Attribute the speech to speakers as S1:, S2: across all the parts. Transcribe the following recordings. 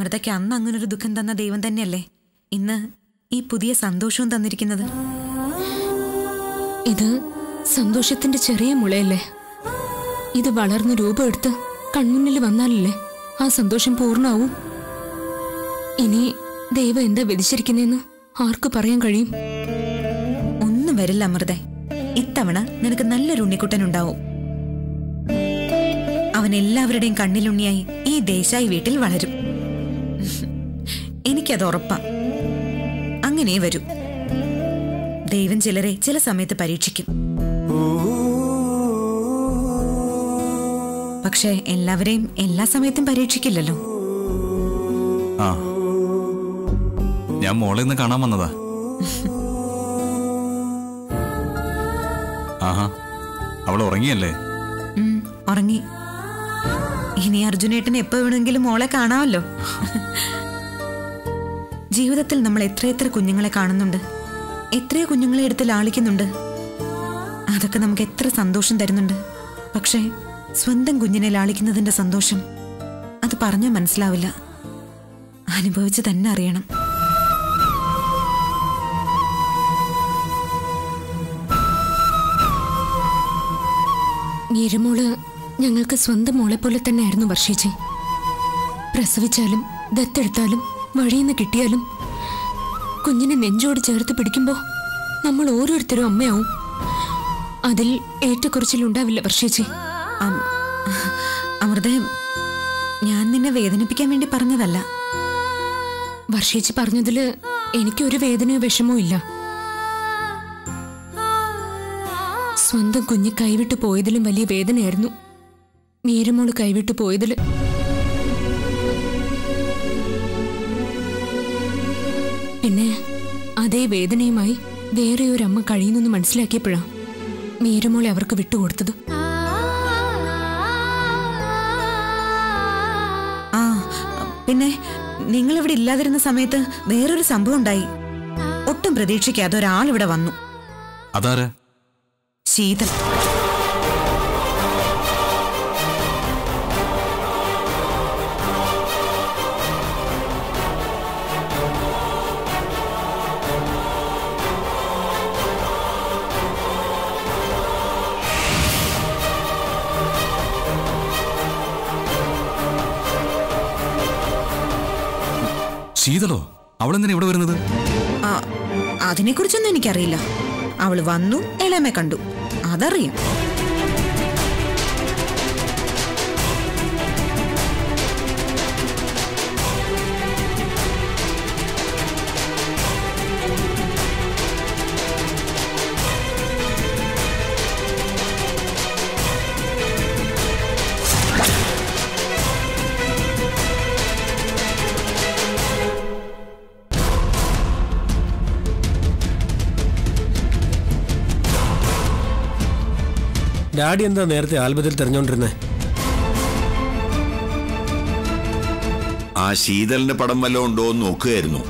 S1: അമൃതയ്ക്ക് അന്ന് അങ്ങനൊരു ദുഃഖം തന്ന ദൈവം തന്നെയല്ലേ ഇന്ന് ഈ പുതിയ സന്തോഷവും തന്നിരിക്കുന്നത്
S2: ഇത് സന്തോഷത്തിന്റെ ചെറിയ മുളയല്ലേ ഇത് വളർന്ന് രൂപമെടുത്ത് കൺമുന്നിൽ വന്നാലല്ലേ ആ സന്തോഷം പൂർണ്ണാവും ഇനി ദൈവം എന്താ വിധിച്ചിരിക്കുന്നതെന്ന് ആർക്ക് പറയാൻ കഴിയും
S1: ഒന്നും വരില്ല അമൃത ഇത്തവണ നിനക്ക് നല്ലൊരു ഉണ്ണിക്കുട്ടൻ ഉണ്ടാവും അവൻ എല്ലാവരുടെയും കണ്ണിലുണ്ണിയായി ഈ ദേശായി വീട്ടിൽ വളരും എനിക്കത് ഉറപ്പാ അങ്ങനെ വരൂ ദൈവം ചിലരെ ചില സമയത്ത് പരീക്ഷിക്കും പക്ഷെ എല്ലാവരെയും എല്ലാ സമയത്തും പരീക്ഷിക്കില്ലല്ലോ
S3: ആ ഞാൻ മോളെ ഇന്ന് കാണാൻ വന്നതാ ആഹാ അവൾ ഉറങ്ങിയല്ലേ
S1: ഉം, ഉറങ്ങി ഇനി അർജുനേട്ടന് എപ്പോ വേണമെങ്കിലും മോളെ കാണാമല്ലോ ജീവിതത്തിൽ നമ്മൾ എത്രയെത്ര കുഞ്ഞുങ്ങളെ കാണുന്നുണ്ട് എത്രയോ കുഞ്ഞുങ്ങളെ എടുത്ത് ലാളിക്കുന്നുണ്ട് അതൊക്കെ നമുക്ക് എത്ര സന്തോഷം തരുന്നുണ്ട് പക്ഷേ സ്വന്തം കുഞ്ഞിനെ ലാളിക്കുന്നതിന്റെ സന്തോഷം അത് പറഞ്ഞാൽ മനസ്സിലാവില്ല അനുഭവിച്ച് തന്നെ അറിയണം
S2: മീരമോള് ഞങ്ങൾക്ക് സ്വന്തം മോളെ പോലെ തന്നെയായിരുന്നു വർഷിച്ചേ പ്രസവിച്ചാലും ദത്തെടുത്താലും വഴിയിന്ന് കിട്ടിയാലും കുഞ്ഞിനെ നെഞ്ചോട് ചേർത്ത് പിടിക്കുമ്പോൾ നമ്മൾ ഓരോരുത്തരും അമ്മയാവും അതിൽ ഏറ്റക്കുറച്ചിലുണ്ടാവില്ല വർഷിച്ചേ
S1: അം- അമൃതേ ഞാൻ നിന്നെ വേദനിപ്പിക്കാൻ വേണ്ടി പറഞ്ഞതല്ല
S2: വർഷിച്ച് പറഞ്ഞതില് എനിക്കൊരു വേദനയോ വിഷമോ ഇല്ല സ്വന്തം കുഞ്ഞ് കൈവിട്ടു പോയതിലും വലിയ വേദനയായിരുന്നു മീരമോള് കൈവിട്ടു പോയതില് പിന്നെ അതേ വേദനയുമായി വേറെ ഒരു അമ്മ കഴിയുന്നെന്ന് മനസ്സിലാക്കിയപ്പോഴാ മീരമോളെ അവർക്ക് വിട്ടുകൊടുത്തത്
S1: ആ പിന്നെ നിങ്ങൾ ഇവിടെ ഇല്ലാതിരുന്ന സമയത്ത് വേറൊരു സംഭവം ഉണ്ടായി ഒട്ടും പ്രതീക്ഷിക്കാതെ ഒരാൾ ഇവിടെ വന്നു
S3: അതാരാ
S1: ശീതൽ
S3: ശീതളോ അവളെന്തിനാ ഇവിടെ വരുന്നത്
S1: ആ, അതിനെക്കുറിച്ചൊന്നും എനിക്കറിയില്ല അവള് വന്നു എളമെ കണ്ടു അതറിയാം
S4: ഡാഡി എന്താ നേരത്തെ ആൽബത്തിൽ തെരഞ്ഞോണ്ടിരുന്നേ
S5: ആ ശീതളിന്റെ പടം വല്ലതും ഉണ്ടോ എന്ന് നോക്കുകയായിരുന്നു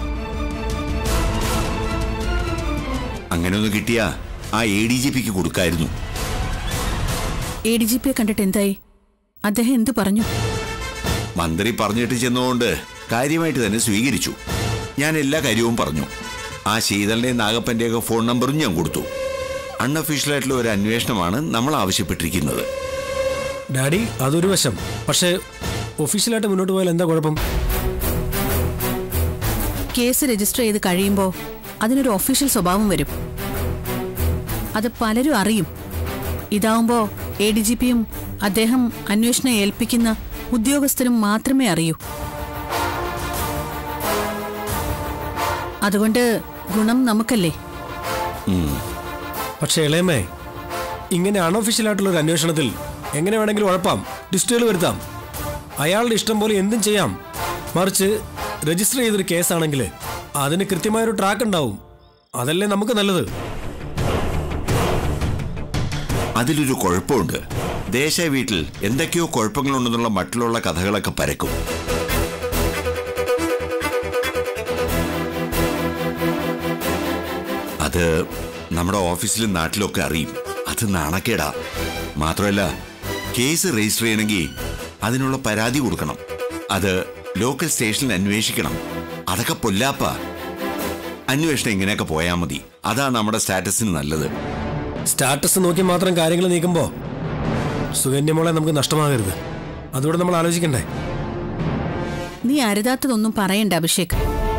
S5: അങ്ങനെ ഒന്ന് കിട്ടിയാ ആ എ ഡി ജി പിക്ക് കൊടുക്കായിരുന്നു
S6: എ ഡി ജി പിയെ കണ്ടിട്ട് എന്തായി അദ്ദേഹം എന്തു പറഞ്ഞു
S5: മന്ത്രി പറഞ്ഞിട്ട് ചെന്നതുകൊണ്ട് കാര്യമായിട്ട് തന്നെ സ്വീകരിച്ചു ഞാൻ എല്ലാ കാര്യവും പറഞ്ഞു ആ ശീതളിന്റെയും നാഗപ്പന്റെയൊക്കെ ഫോൺ നമ്പറും ഞാൻ കൊടുത്തു അൺഒഫീഷ്യലായിട്ടുള്ള ഒരു അന്വേഷണമാണ് നമ്മൾ ആവശ്യപ്പെട്ടിരിക്കുന്നത്
S4: ഡാഡി അതൊരു വശം പക്ഷേ ഒഫീഷ്യലായിട്ട് മുന്നോട്ട് പോയാൽ എന്താ കുഴപ്പം
S6: കേസ് രജിസ്റ്റർ ചെയ്ത് കഴിയുമ്പോൾ അതിനൊരു ഒഫീഷ്യൽ സ്വഭാവം വരും അത് പലരും അറിയും ഇതാവുമ്പോ എ ഡി ജി പിയും അദ്ദേഹം അന്വേഷണം ഏൽപ്പിക്കുന്ന ഉദ്യോഗസ്ഥരും മാത്രമേ അറിയൂ അതുകൊണ്ട് ഗുണം നമുക്കല്ലേ
S4: പക്ഷേ ഇളയമേ ഇങ്ങനെ അൺഒഫീഷ്യലായിട്ടുള്ള ഒരു അന്വേഷണത്തിൽ എങ്ങനെ വേണമെങ്കിലും ഉഴപ്പാം ഡിസ്റ്റുകൾ വരുത്താം അയാളുടെ ഇഷ്ടം പോലെ എന്തും ചെയ്യാം മറിച്ച് രജിസ്റ്റർ ചെയ്തൊരു കേസാണെങ്കിൽ അതിന് കൃത്യമായൊരു ട്രാക്ക് ഉണ്ടാവും അതല്ലേ നമുക്ക് നല്ലത്
S5: അതിലൊരു കുഴപ്പമുണ്ട് ദേശ വീട്ടിൽ എന്തൊക്കെയോ കുഴപ്പങ്ങളുണ്ടെന്നുള്ള മട്ടിലുള്ള കഥകളൊക്കെ പരക്കും അത് നമ്മുടെ ഓഫീസിലും നാട്ടിലൊക്കെ അറിയും അത് നാണക്കേടാ മാത്രമല്ല കേസ് രജിസ്റ്റർ ചെയ്യണമെങ്കിൽ അതിനുള്ള പരാതി കൊടുക്കണം അത് ലോക്കൽ സ്റ്റേഷനിൽ അന്വേഷിക്കണം അതൊക്കെ പൊല്ലാപ്പ അന്വേഷണം ഇങ്ങനെയൊക്കെ പോയാൽ മതി അതാ നമ്മുടെ സ്റ്റാറ്റസിന് നല്ലത്
S4: സ്റ്റാറ്റസ് നോക്കി മാത്രം കാര്യങ്ങൾ നീക്കുമ്പോ സുകന്യമോളെ നമുക്ക് നഷ്ടമാകരുത് അതുകൂടെ നമ്മൾ ആലോചിക്കണ്ടേ
S6: നീ അരുതാത്തതൊന്നും പറയണ്ട അഭിഷേക്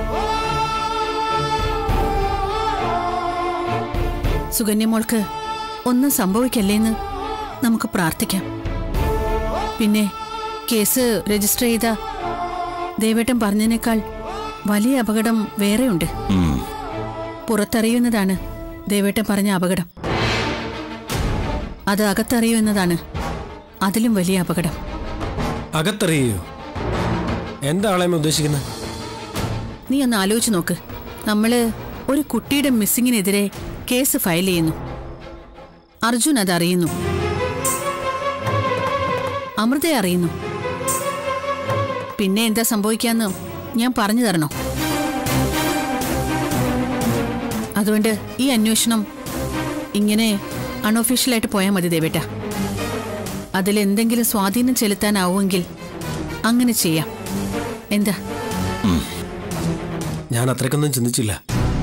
S6: സുകന്യമോൾക്ക് ഒന്നും സംഭവിക്കല്ലേന്ന് നമുക്ക് പ്രാർത്ഥിക്കാം പിന്നെ കേസ് രജിസ്റ്റർ ചെയ്ത ദേവേട്ടൻ പറഞ്ഞതിനേക്കാൾ വലിയ അപകടം വേറെയുണ്ട്
S5: ഉം.
S6: പുറത്തറിയുന്നതാണ് ദേവേട്ടൻ പറഞ്ഞ അപകടം അത് അകത്തറിയുന്നതാണ് അതിലും വലിയ അപകടം
S4: അകത്തറിയോ എന്താ ആളെയും ഉദ്ദേശിക്കുന്നത്
S6: നീ ഒന്ന് ആലോചിച്ച് നോക്ക് നമ്മള് ഒരു കുട്ടിയുടെ മിസ്സിങ്ങിനെതിരെ കേസ് ഫയൽ ചെയ്യുന്നു അർജുൻ അത് അറിയുന്നു അമൃതയെ അറിയുന്നു പിന്നെ എന്താ സംഭവിക്കാന്ന് ഞാൻ പറഞ്ഞു തരണോ അതുകൊണ്ട് ഈ അന്വേഷണം ഇങ്ങനെ അൺഒഫീഷ്യലായിട്ട് പോയാൽ മതി ദേവേട്ട അതിൽ എന്തെങ്കിലും സ്വാധീനം ചെലുത്താനാവുമെങ്കിൽ അങ്ങനെ ചെയ്യാം എന്താ
S4: ഞാൻ അത്രയ്ക്കൊന്നും ചിന്തിച്ചില്ല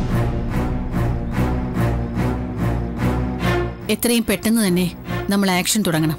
S6: എത്രയും പെട്ടെന്ന് തന്നെ നമ്മൾ ആക്ഷൻ തുടങ്ങണം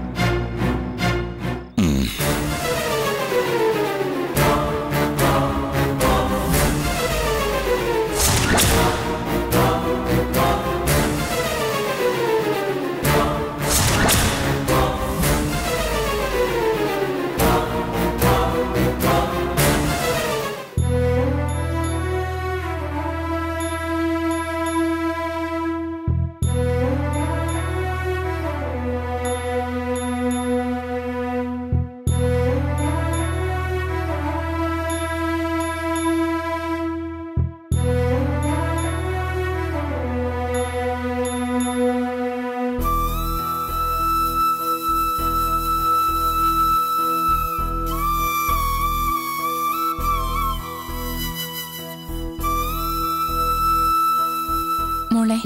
S2: മോളെ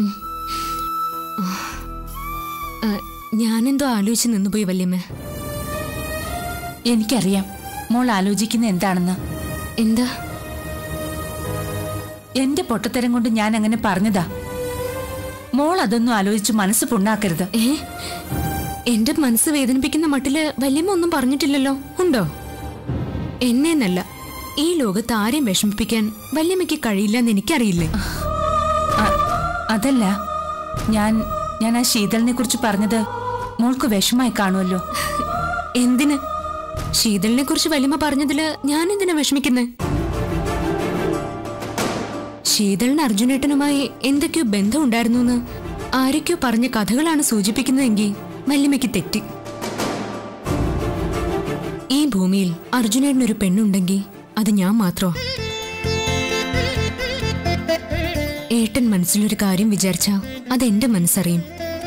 S2: ഞാനെന്തോ ആലോചിച്ച് നിന്നുപോയി വല്യമ്മ
S7: എനിക്കറിയാം മോൾ ആലോചിക്കുന്ന എന്താണെന്ന്
S2: എന്താ
S7: എന്റെ പൊട്ടത്തരം കൊണ്ട് ഞാൻ അങ്ങനെ പറഞ്ഞതാ മോൾ അതൊന്നും ആലോചിച്ച് മനസ്സ് പുണ്ണാക്കരുത്
S2: ഏ എന്റെ മനസ്സ് വേദനിപ്പിക്കുന്ന മട്ടില് വല്യമ്മ ഒന്നും പറഞ്ഞിട്ടില്ലല്ലോ ഉണ്ടോ എന്നെ എന്നല്ല ഈ ലോകത്ത് ആരെയും വിഷമിപ്പിക്കാൻ വല്യമ്മയ്ക്ക് കഴിയില്ലെന്ന് എനിക്കറിയില്ലേ
S7: അ- അതല്ല ഞാൻ ഞാൻ ആ ശീതളിനെ കുറിച്ച് പറഞ്ഞത് മോൾക്ക് വിഷമായി കാണുമല്ലോ
S2: എന്തിന് ശീതളിനെ കുറിച്ച് വല്യമ്മ പറഞ്ഞതില് ഞാൻ എന്തിനാ വിഷമിക്കുന്നത് ശീതളിന് അർജുനേട്ടനുമായി എന്തൊക്കെയോ ബന്ധം ഉണ്ടായിരുന്നു എന്ന് ആരൊക്കെയോ പറഞ്ഞ കഥകളാണ് സൂചിപ്പിക്കുന്നതെങ്കിൽ വല്യമ്മയ്ക്ക് തെറ്റി ഈ ഭൂമിയിൽ അർജുനേട്ടനൊരു പെണ്ണുണ്ടെങ്കിൽ അത് ഞാൻ മാത്രമാ ഏട്ടൻ മനസ്സിലൊരു കാര്യം വിചാരിച്ച അതെന്റെ മനസ്സറിയും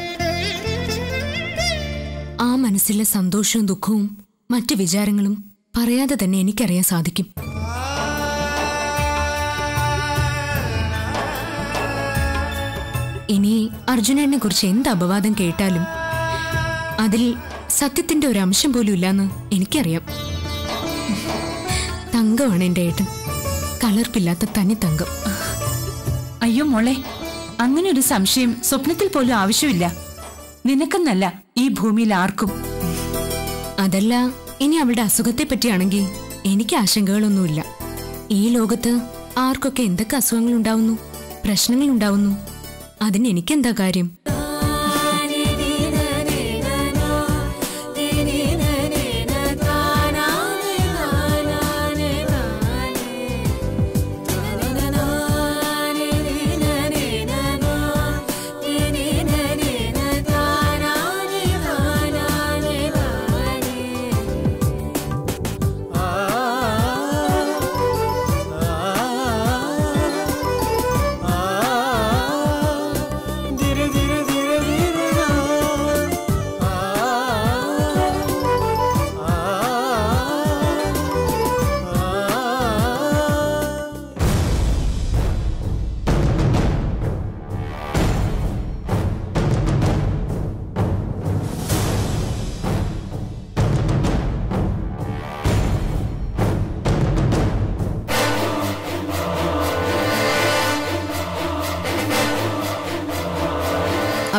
S2: ആ മനസ്സിലെ സന്തോഷവും ദുഃഖവും മറ്റു വിചാരങ്ങളും പറയാതെ തന്നെ എനിക്കറിയാൻ സാധിക്കും ഇനി അർജുനനെ കുറിച്ച് എന്ത് അപവാദം കേട്ടാലും അതിൽ സത്യത്തിന്റെ ഒരു അംശം പോലും ഇല്ലാന്ന് എനിക്കറിയാം തങ്കമാണ് എന്റെ ഏട്ടൻ കലർപ്പില്ലാത്ത തനി തങ്കം
S7: അയ്യോ മോളെ അങ്ങനെ ഒരു സംശയം സ്വപ്നത്തിൽ പോലും ആവശ്യമില്ല നിനക്കെന്നല്ല ഈ ഭൂമിയിൽ ആർക്കും
S2: അതല്ല ഇനി അവളുടെ അസുഖത്തെ പറ്റിയാണെങ്കിൽ എനിക്ക് ആശങ്കകളൊന്നുമില്ല ഈ ലോകത്ത് ആർക്കൊക്കെ എന്തൊക്കെ അസുഖങ്ങൾ ഉണ്ടാവുന്നു പ്രശ്നങ്ങൾ ഉണ്ടാവുന്നു അതിന് എനിക്കെന്താ കാര്യം
S8: ധീരെ ധീരെ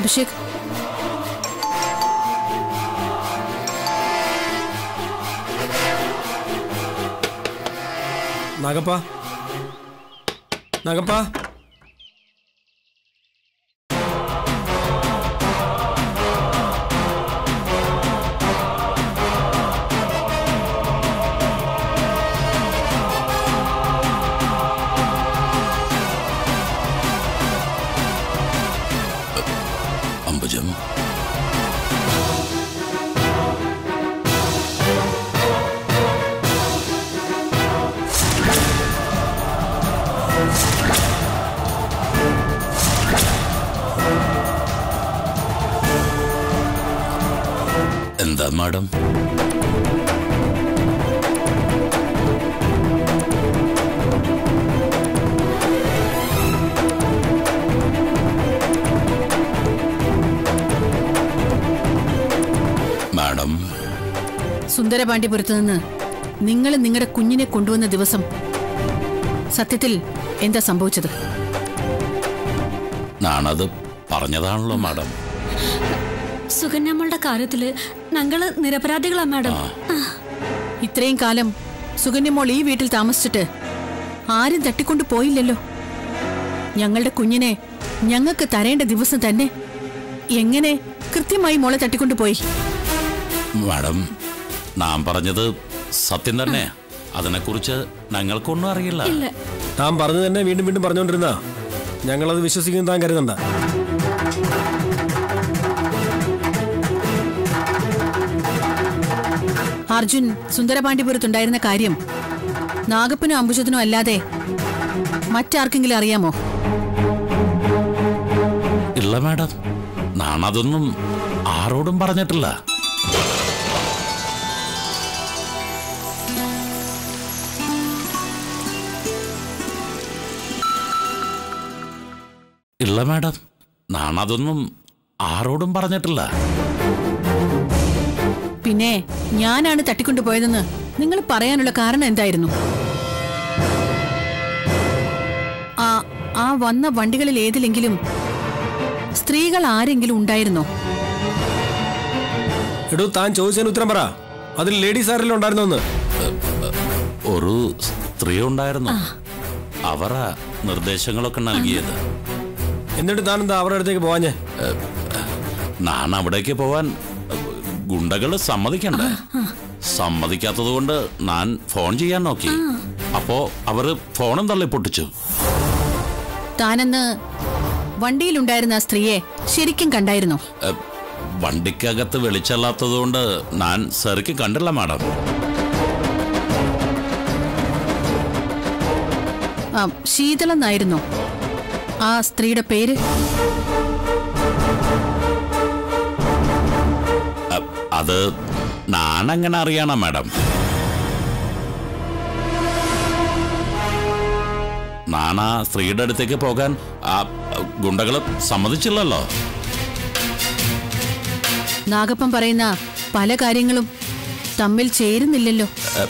S6: അഭിഷേക്
S4: നാഗപ്പ നാഗപ്പ
S8: അംബുജം എന്താ മാഡം മാഡം
S6: സുന്ദരപാണ്ഡ്യപുരത്ത് നിന്ന് നിങ്ങൾ നിങ്ങളുടെ കുഞ്ഞിനെ കൊണ്ടുവന്ന ദിവസം സത്യത്തിൽ എന്താ സംഭവിച്ചത്
S8: ഞാനത് പറഞ്ഞതാണല്ലോ മാഡം
S2: സുകന്യമ്മളുടെ കാര്യത്തില് ഞങ്ങള് നിരപരാധികളാ മാഡം
S6: ഇത്രയും കാലം സുകന്യമോൾ ഈ വീട്ടിൽ താമസിച്ചിട്ട് ആരും തട്ടിക്കൊണ്ടു പോയില്ലല്ലോ ഞങ്ങളുടെ കുഞ്ഞിനെ ഞങ്ങൾക്ക് തരേണ്ട ദിവസം തന്നെ എങ്ങനെ കൃത്യമായി മോളെ തട്ടിക്കൊണ്ടു പോയി
S8: മാഡം നാം പറഞ്ഞത് സത്യം തന്നെ അതിനെക്കുറിച്ച് ഞങ്ങൾക്കൊന്നും അറിയില്ല
S4: താൻ പറഞ്ഞു തന്നെ വീണ്ടും വീണ്ടും പറഞ്ഞുകൊണ്ടിരുന്ന ഞങ്ങളത് വിശ്വസിക്കുന്ന താൻ കരുതണ്ട
S6: അർജുൻ സുന്ദരപാണ്ഡ്യപുരത്തുണ്ടായിരുന്ന കാര്യം നാഗപ്പനും അംബുജത്തിനും അല്ലാതെ മറ്റാർക്കെങ്കിലും അറിയാമോ
S8: ഇല്ല മാഡം നാണതൊന്നും ആരോടും പറഞ്ഞിട്ടില്ല ഇല്ല മാഡം നാണതൊന്നും ആരോടും പറഞ്ഞിട്ടില്ല
S6: പിന്നെ ഞാനാണ് തട്ടിക്കൊണ്ടുപോയതെന്ന് നിങ്ങൾ പറയാനുള്ള കാരണം എന്തായിരുന്നു ആ ആ വന്ന വണ്ടികളിൽ ഏതിലെങ്കിലും സ്ത്രീകൾ ആരെങ്കിലും ഉണ്ടായിരുന്നോ
S4: എടോ താൻ ചോദിച്ചതിന് ഉത്തരം പറ അതിൽ ലേഡീസ് ആരെല്ലാം ഉണ്ടായിരുന്നോന്ന്
S8: ഒരു സ്ത്രീ ഉണ്ടായിരുന്നു അവരാ നിർദ്ദേശങ്ങളൊക്കെ നൽകിയത്
S4: എന്നിട്ട് താൻ എന്താ അവരുടെ അടുത്തേക്ക് പോവാഞ്ഞേ
S8: ഞാൻ അവിടേക്ക് പോവാൻ ഗുണ്ടകൾ സമ്മതിക്കണ്ടേ സമ്മതിക്കാത്തത് കൊണ്ട് ഞാൻ ഫോൺ ചെയ്യാൻ നോക്കി അപ്പോ അവര് ഫോണും തള്ളി പൊട്ടിച്ചു
S6: താനെന്ന് വണ്ടിയിലുണ്ടായിരുന്ന ആ സ്ത്രീയെ ശരിക്കും കണ്ടായിരുന്നോ
S8: എ, വണ്ടിക്കകത്ത് വെളിച്ചല്ലാത്തത് കൊണ്ട് ഞാൻ ശരിക്കും കണ്ടില്ല മാഡം
S6: ആ ശീതള എന്നായിരുന്നോ ആ സ്ത്രീയുടെ പേര്
S8: എ, അത് ഞാൻ അങ്ങനെ അറിയണം മാഡം ഞാൻ ആ സ്ത്രീയുടെ അടുത്തേക്ക് പോകാൻ ആ ഗുണ്ടകള് സമ്മതിച്ചില്ലല്ലോ
S6: നാഗപ്പൻ പറയുന്ന പല കാര്യങ്ങളും തമ്മിൽ ചേരുന്നില്ലല്ലോ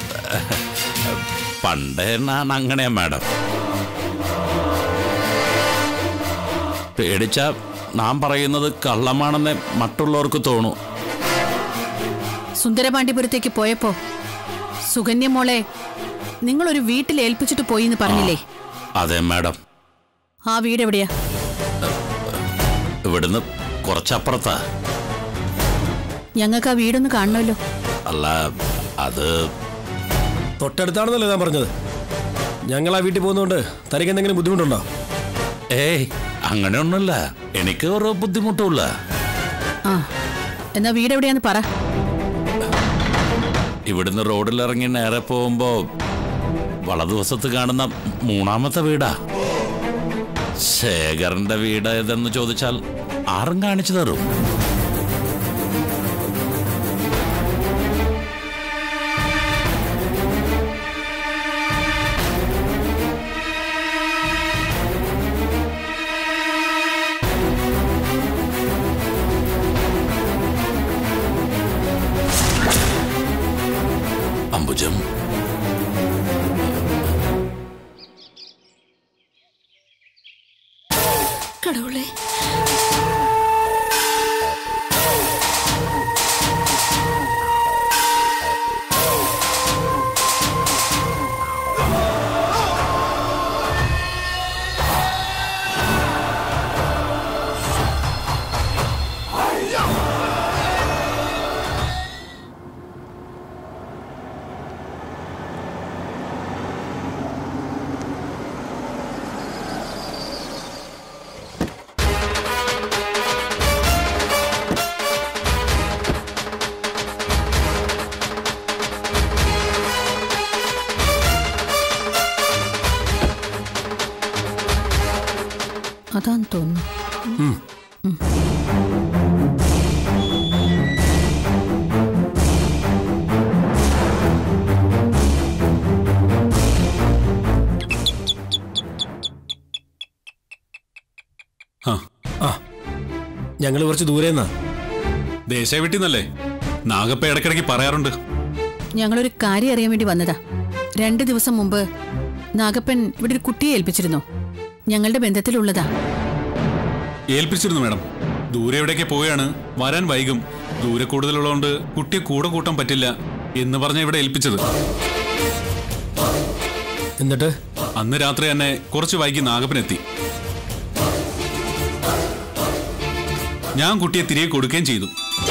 S8: പണ്ടേ ഞാൻ അങ്ങനെയാ മാഡം പേടിച്ച നാം പറയുന്നത് കള്ളമാണെന്ന് മറ്റുള്ളവർക്ക് തോന്നൂ
S6: സുന്ദരപാണ്ഡ്യപുരത്തേക്ക് പോയപ്പോ സുകന്യ മോളെ നിങ്ങളൊരു വീട്ടിൽ ഏൽപ്പിച്ചിട്ട് പോയി എന്ന് പറഞ്ഞില്ലേ
S8: അതെ മാഡം
S6: ആ വീട് എവിടെയാ
S8: ഇവിടുന്ന് കുറച്ചപ്പുറത്താ
S6: ഞങ്ങൾക്ക് ആ വീടൊന്ന് കാണണമല്ലോ
S8: അല്ല അത്
S4: തൊട്ടടുത്താണെന്നല്ലേ താൻ പറഞ്ഞത് ഞങ്ങൾ ആ വീട്ടിൽ പോകുന്നതുകൊണ്ട് തനിക്ക് എന്തെങ്കിലും ബുദ്ധിമുട്ടുണ്ടോ
S8: ഏയ് അങ്ങനെയൊന്നുമില്ല എനിക്ക് ഒരു ബുദ്ധിമുട്ടുമില്ല
S6: ആ എന്നാ വീട് എവിടെയാന്ന് പറ
S8: ഇവിടുന്ന് റോഡിലിറങ്ങി നേരെ പോകുമ്പോ വളതുവശത്ത് കാണുന്ന മൂന്നാമത്തെ വീടാ ശേഖരന്റെ വീട് ഏതെന്ന് ചോദിച്ചാൽ ആരും കാണിച്ചു തരും അംബുജം
S2: കടവുളെ
S6: അതാന്ന് തോന്നുന്നു
S4: ഉം.
S3: ആ
S4: ആ ഞങ്ങൾ കുറച്ച് ദൂരെന്നാ
S3: ദേശീയ വീട്ടിന്നല്ലേ നാഗപ്പ ഇടയ്ക്കിടയ്ക്ക് പറയാറുണ്ട്
S6: ഞങ്ങളൊരു കാര്യം അറിയാൻ വേണ്ടി വന്നതാ രണ്ട് ദിവസം മുമ്പ് നാഗപ്പൻ ഇവിടെ ഒരു കുട്ടിയെ ഏൽപ്പിച്ചിരുന്നു ഞങ്ങളുടെ ബന്ധത്തിലുള്ളതാ
S3: ഏൽപ്പിച്ചിരുന്നു മാഡം ദൂരെ എവിടേക്ക് പോവുകയാണ് വരാൻ വൈകും ദൂരെ കൂടുതലുള്ളതുകൊണ്ട് കുട്ടിയെ കൂടെ കൂട്ടാൻ പറ്റില്ല എന്ന് പറഞ്ഞ ഇവിടെ ഏൽപ്പിച്ചത്
S4: എന്നിട്ട്
S3: അന്ന് രാത്രി തന്നെ കുറച്ച് വൈകി നാഗപ്പനെത്തി ഞാൻ കുട്ടിയെ തിരികെ കൊടുക്കുകയും ചെയ്തു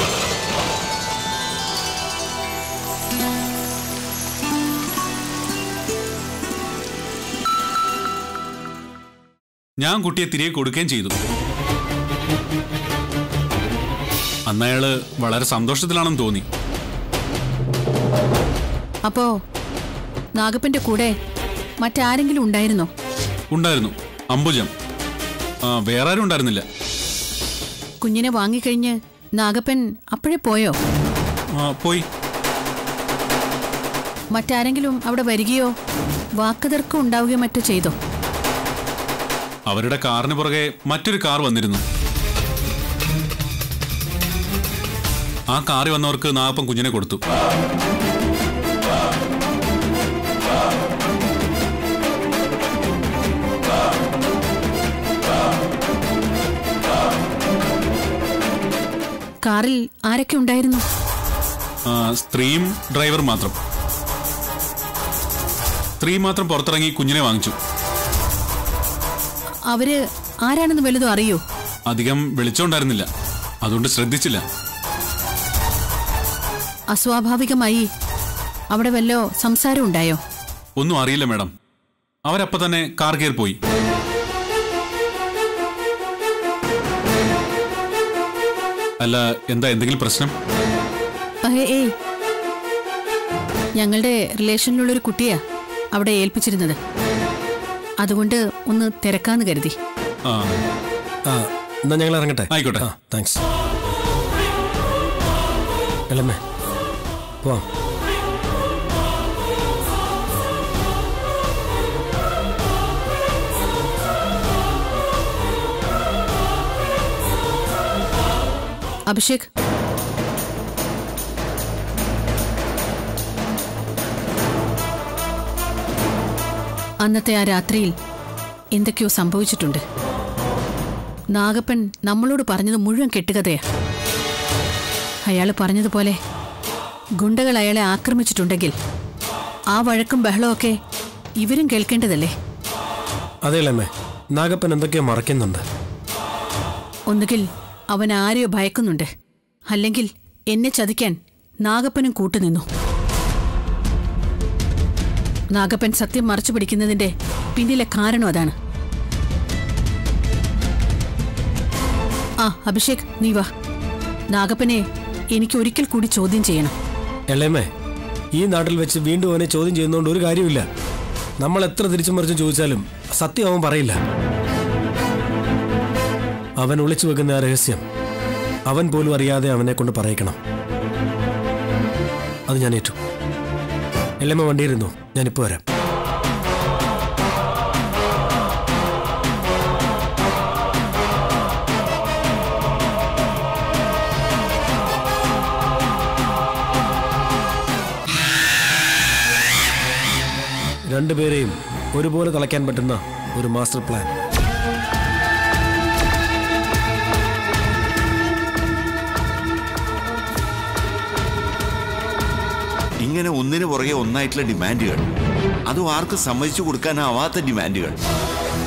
S3: ഞാൻ കുട്ടിയെ തിരികെ കൊടുക്കുകയും ചെയ്തു അന്ന് അയാള് വളരെ സന്തോഷത്തിലാണെന്ന് തോന്നി
S6: അപ്പോ നാഗപ്പന്റെ കൂടെ മറ്റാരെങ്കിലും ഉണ്ടായിരുന്നോ
S3: ഉണ്ടായിരുന്നു അംബുജം ആ, വേറെ ആരും ഉണ്ടായിരുന്നില്ല
S6: കുഞ്ഞിനെ വാങ്ങിക്കഴിഞ്ഞ് നാഗപ്പൻ അപ്പോഴേ പോയോ
S3: ആ, പോയി
S6: മറ്റാരെങ്കിലും അവിടെ വരികയോ വാക്കുതർക്കം ഉണ്ടാവുകയോ മറ്റോ ചെയ്തോ
S3: അവരുടെ കാറിന് പുറകെ മറ്റൊരു കാർ വന്നിരുന്നു ആ കാറിൽ വന്നവർക്ക് നാഗപ്പൻ കുഞ്ഞിനെ കൊടുത്തു
S6: കാറിൽ ആരൊക്കെ ഉണ്ടായിരുന്നു
S3: ആ, സ്ത്രീയും ഡ്രൈവറും മാത്രം സ്ത്രീ മാത്രം പുറത്തിറങ്ങി കുഞ്ഞിനെ വാങ്ങിച്ചു
S6: അവര് ആരാണെന്ന് വലുതും അറിയോ
S3: അധികം വെളിച്ചമുണ്ടായിരുന്നില്ല അതുകൊണ്ട് ശ്രദ്ധിച്ചില്ല
S6: അസ്വാഭാവികമായി അവിടെ വല്ലോ സംസാരം ഉണ്ടായോ
S3: ഒന്നും അറിയില്ല മാഡം അവരപ്പം തന്നെ കാർ കയറി പോയി അല്ല എന്താ എന്തെങ്കിലും പ്രശ്നം
S6: ഏയ്, ഏയ് ഞങ്ങളുടെ റിലേഷനിലുള്ളൊരു കുട്ടിയാ അവിടെ ഏൽപ്പിച്ചിരുന്നത് അതുകൊണ്ട് ഒന്ന് തിരക്കാന്ന് കരുതി
S3: ആ
S4: ആ എന്നാ ഞങ്ങൾ ഇറങ്ങട്ടെ
S3: ആയിക്കോട്ടെ.
S4: ആ താങ്ക്സ് എളമ്മേ പോവാം
S6: അഭിഷേക് അന്നത്തെ ആ രാത്രിയിൽ എന്തൊക്കെയോ സംഭവിച്ചിട്ടുണ്ട് നാഗപ്പൻ നമ്മളോട് പറഞ്ഞത് മുഴുവൻ കെട്ടുകഥയാ അയാൾ പറഞ്ഞതുപോലെ ഗുണ്ടകൾ അയാളെ ആക്രമിച്ചിട്ടുണ്ടെങ്കിൽ ആ വഴക്കും ബഹളമൊക്കെ ഇവരും കേൾക്കേണ്ടതല്ലേ
S4: അതെ ഇളമ്മേ നാഗപ്പൻ എന്തൊക്കെയോ മറക്കുന്നുണ്ട്
S6: ഒന്നുകിൽ അവൻ ആരെയോ ഭയക്കുന്നുണ്ട് അല്ലെങ്കിൽ എന്നെ ചതിക്കാൻ നാഗപ്പനും കൂട്ടുനിന്നു നാഗപ്പൻ സത്യം മറച്ചു പിടിക്കുന്നതിന്റെ പിന്നിലെ കാരണം അതാണ് ആ അഭിഷേക് നീ വാ നാഗപ്പനെ എനിക്ക് ഒരിക്കൽ കൂടി ചോദ്യം ചെയ്യണം
S4: എളയമേ ഈ നാട്ടിൽ വെച്ച് വീണ്ടും അവനെ ചോദ്യം ചെയ്യുന്നതുകൊണ്ട് ഒരു കാര്യമില്ല നമ്മൾ എത്ര തിരിച്ചും മറിച്ചും ചോദിച്ചാലും സത്യം അവൻ പറയില്ല അവൻ ഒളിച്ചു വെക്കുന്ന ആ രഹസ്യം അവൻ പോലും അറിയാതെ അവനെ കൊണ്ട് പറയിക്കണം അത് ഞാൻ ഏറ്റു എല്ലമ്മ വണ്ടിയിരുന്നു ഞാനിപ്പോ വരാം രണ്ടുപേരെയും ഒരുപോലെ തളയ്ക്കാൻ പറ്റുന്ന ഒരു മാസ്റ്റർ പ്ലാൻ
S5: ഇങ്ങനെ ഒന്നിനു പുറകെ ഒന്നായിട്ടുള്ള ഡിമാൻഡുകൾ അതും ആർക്കും സമ്മതിച്ചു കൊടുക്കാനാവാത്ത ഡിമാൻഡുകൾ